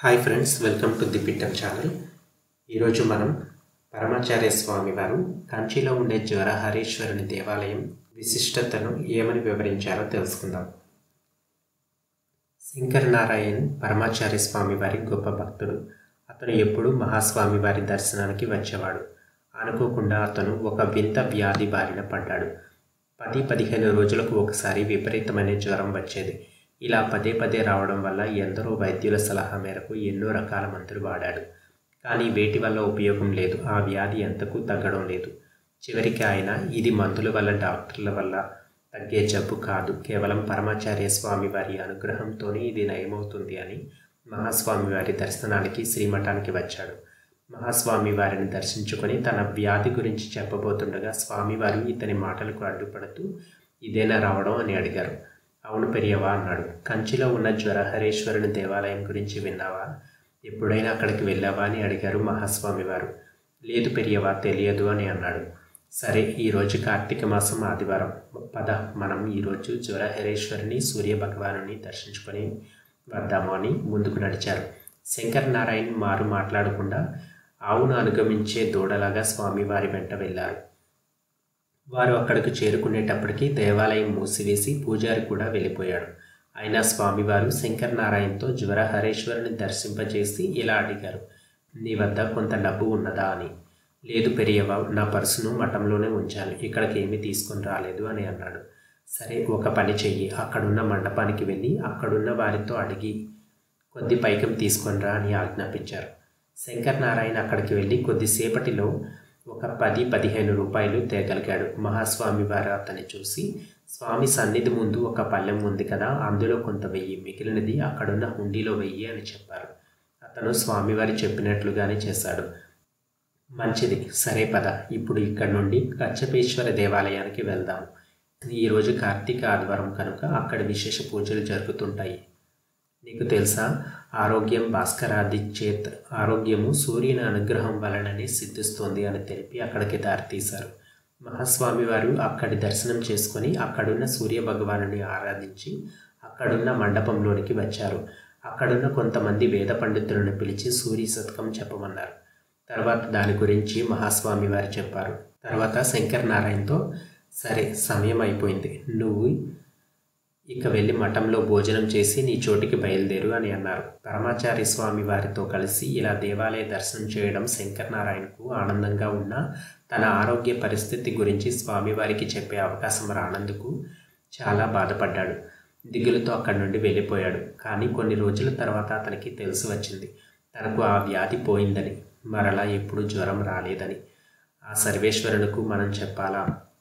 hi friends welcome to the పిట్టల్ channel ఈరోజు మనం పరమాచార్య స్వామి వారు కంచిలో ఉండే జ్వరహరేశ్వరుని దేవాలయం విశిష్టతను ఏమని వివరించారో తెలుసుకుందాం శంకర్ నారాయణ్ పరమాచార్య స్వామి వారి గొప్ప భక్తుడు అతను ఎప్పుడూ మహాస్వామి వారి దర్శనానికి వచ్చేవాడు అనుకోకుండా అతను ఒక వింత వ్యాధి బారిన పడ్డాడు పది పదిహేను రోజులకు ఒకసారి విపరీతమైన జ్వరం వచ్చేది ఇలా పదే పదే రావడం వల్ల ఎందరో వైద్యుల సలహా మేరకు ఎన్నో రకాల మందులు వాడాడు కానీ వేటి వల్ల ఉపయోగం లేదు ఆ వ్యాధి ఎంతకు తగ్గడం లేదు చివరికి ఆయన ఇది మందుల వల్ల డాక్టర్ల వల్ల తగ్గే జబ్బు కాదు కేవలం పరమాచార్య స్వామి వారి అనుగ్రహంతోనే ఇది నయమవుతుంది అని మహాస్వామి వారి దర్శనానికి శ్రీమఠానికి వచ్చాడు మహాస్వామి వారిని దర్శించుకొని తన వ్యాధి గురించి చెప్పబోతుండగా స్వామివారు ఇతని మాటలకు అడ్డుపడుతూ ఇదేనా రావడం అని అడిగారు అవును పెరియవా అన్నాడు కంచిలో ఉన్న జ్వరహరేశ్వరుని దేవాలయం గురించి విన్నావా ఎప్పుడైనా అక్కడికి వెళ్ళావా అని అడిగారు మహాస్వామి వారు లేదు పెరియవా తెలియదు అని అన్నాడు సరే ఈరోజు కార్తీక మాసం ఆదివారం పద మనం ఈరోజు జ్వరహరేశ్వరిని సూర్య భగవానుని దర్శించుకొని వద్దాము అని ముందుకు నడిచారు శంకర్ నారాయణ్ మారు మాట్లాడకుండా ఆవును అనుగమించే దూడలాగా స్వామివారి వెంట వెళ్ళారు వారు అక్కడికి చేరుకునేటప్పటికీ దేవాలయం మూసివేసి పూజారి కూడా వెళ్ళిపోయాడు అయినా స్వామివారు శంకర్ నారాయణతో జ్వరహరేశ్వరుని దర్శింపజేసి ఇలా అడిగారు నీ వద్ద కొంత డబ్బు ఉన్నదా అని లేదు పెరియవా నా పర్సును మఠంలోనే ఉంచాను ఇక్కడికి ఏమీ తీసుకొని రాలేదు అని అన్నాడు సరే ఒక పని చెయ్యి అక్కడున్న మండపానికి వెళ్ళి అక్కడున్న వారితో అడిగి కొద్ది పైకం తీసుకొని రా అని ఆజ్ఞాపించారు శంకర్ నారాయణ అక్కడికి వెళ్ళి కొద్దిసేపటిలో ఒక పది పదిహేను రూపాయలు తేగలిగాడు మహాస్వామి వారు అతన్ని చూసి స్వామి సన్నిధి ముందు ఒక పళ్ళెం ఉంది కదా అందులో కొంత వెయ్యి మిగిలినది అక్కడున్న హుండీలో వెయ్యి అని చెప్పారు అతను స్వామివారి చెప్పినట్లుగానే చేశాడు మంచిది సరే పద ఇప్పుడు ఇక్కడ నుండి కచ్చపేశ్వర దేవాలయానికి వెళ్దాం ఈరోజు కార్తీక ఆదివారం కనుక అక్కడ విశేష పూజలు జరుగుతుంటాయి నీకు తెలుసా ఆరోగ్యం భాస్కరాదిచ్చేత్ ఆరోగ్యము సూర్యుని అనుగ్రహం వలననే సిద్ధిస్తోంది అని తెలిపి అక్కడికి దారితీశారు మహాస్వామి వారు అక్కడి దర్శనం చేసుకొని అక్కడున్న సూర్య భగవానుని ఆరాధించి అక్కడున్న మండపంలోనికి వచ్చారు అక్కడున్న కొంతమంది వేద పండితులను పిలిచి సూర్య శతకం చెప్పమన్నారు తర్వాత దాని గురించి మహాస్వామి వారు చెప్పారు తర్వాత శంకర్ నారాయణతో సరే సమయం అయిపోయింది నువ్వు ఇక వెళ్ళి మఠంలో భోజనం చేసి నీ చోటికి బయలుదేరు అని అన్నారు పరమాచార్య స్వామి వారితో కలిసి ఇలా దేవాలయ దర్శనం చేయడం శంకర్ నారాయణకు ఆనందంగా ఉన్న తన ఆరోగ్య పరిస్థితి గురించి స్వామివారికి చెప్పే అవకాశం రానందుకు చాలా బాధపడ్డాడు దిగులుతో అక్కడి నుండి వెళ్ళిపోయాడు కానీ కొన్ని రోజుల తర్వాత అతనికి తెలిసి వచ్చింది తనకు ఆ వ్యాధి పోయిందని మరలా ఎప్పుడు జ్వరం రాలేదని ఆ సర్వేశ్వరునికి మనం చెప్పాలా